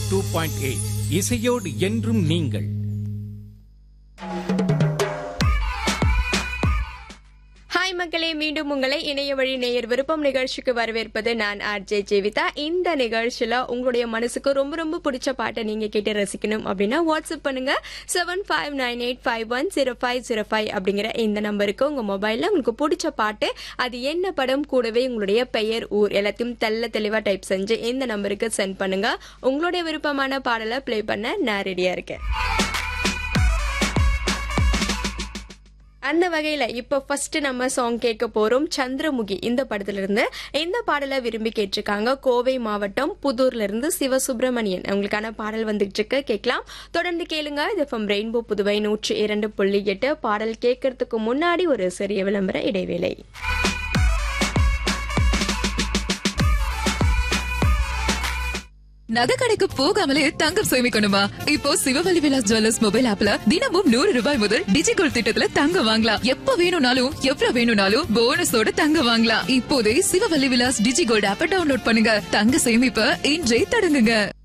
two point eight இசையோடு என்றும் நீங்கள் ஹாய் மக்களே மீண்டும் உங்களை இணைய வழி நேயர் விருப்பம் நிகழ்ச்சிக்கு வரவேற்பது நான் ஆர்ஜே ஜெவிதா இந்த நிகழ்ச்சியில உங்களுடைய மனசுக்கு ரொம்ப ரொம்ப பிடிச்ச பாட்டை நீங்க கேட்டு ரசிக்கணும் அப்படின்னா வாட்ஸ்அப் பண்ணுங்க seven five nine eight five one zero five zero five அப்படிங்கிற இந்த நம்பருக்கு உங்க மொபைல்ல உங்களுக்கு பிடிச்ச பாட்டு அது என்ன படம் கூடவே உங்களுடைய பெயர் ஊர் எல்லாத்தையும் தெல்ல தெளிவா டைப் செஞ்சு இந்த நம்பருக்கு சென்ட் பண்ணுங்க உங்களுடைய விருப்பமான பாடலை ப்ளே பண்ண நான் ரெடியா இருக்கேன் அந்த வகையில இப்போ ஃபர்ஸ்ட் நம்ம சாங் கேட்க போறோம் சந்திரமுகி இந்த படத்துல இருந்து இந்த பாடலை விரும்பி கேட்டிருக்காங்க கோவை மாவட்டம் புதூர்ல இருந்து சிவசுப்பிரமணியன் அவங்களுக்கான பாடல் வந்துட்டு இருக்கு கேட்கலாம் தொடர்ந்து கேளுங்க இது ஃப்ரம் ரெயின்போ புதுவை நூற்றி இரண்டு புள்ளி எட்டு பாடல் கேட்கறதுக்கு முன்னாடி ஒரு சிறிய விளம்பர இடைவேளை நகை கடைக்கு போகாமலே தங்கம் சேமிக்கணுமா இப்போ சிவவழி விலாஸ் ஜுவல்லர்ஸ் மொபைல் ஆப்ல தினமும் நூறு ரூபாய் முதல் டிஜிகோல் திட்டத்துல தங்கம் வாங்கலாம் எப்ப வேணும்னாலும் எவ்வளவு வேணும்னாலும் போனஸோட தங்கம் வாங்கலாம் இப்போதே சிவவழி விலாஸ் டிஜிகோல்ட் ஆப்ப டவுன்லோட் பண்ணுங்க தங்க சேமிப்ப இன்றே தொடங்குங்க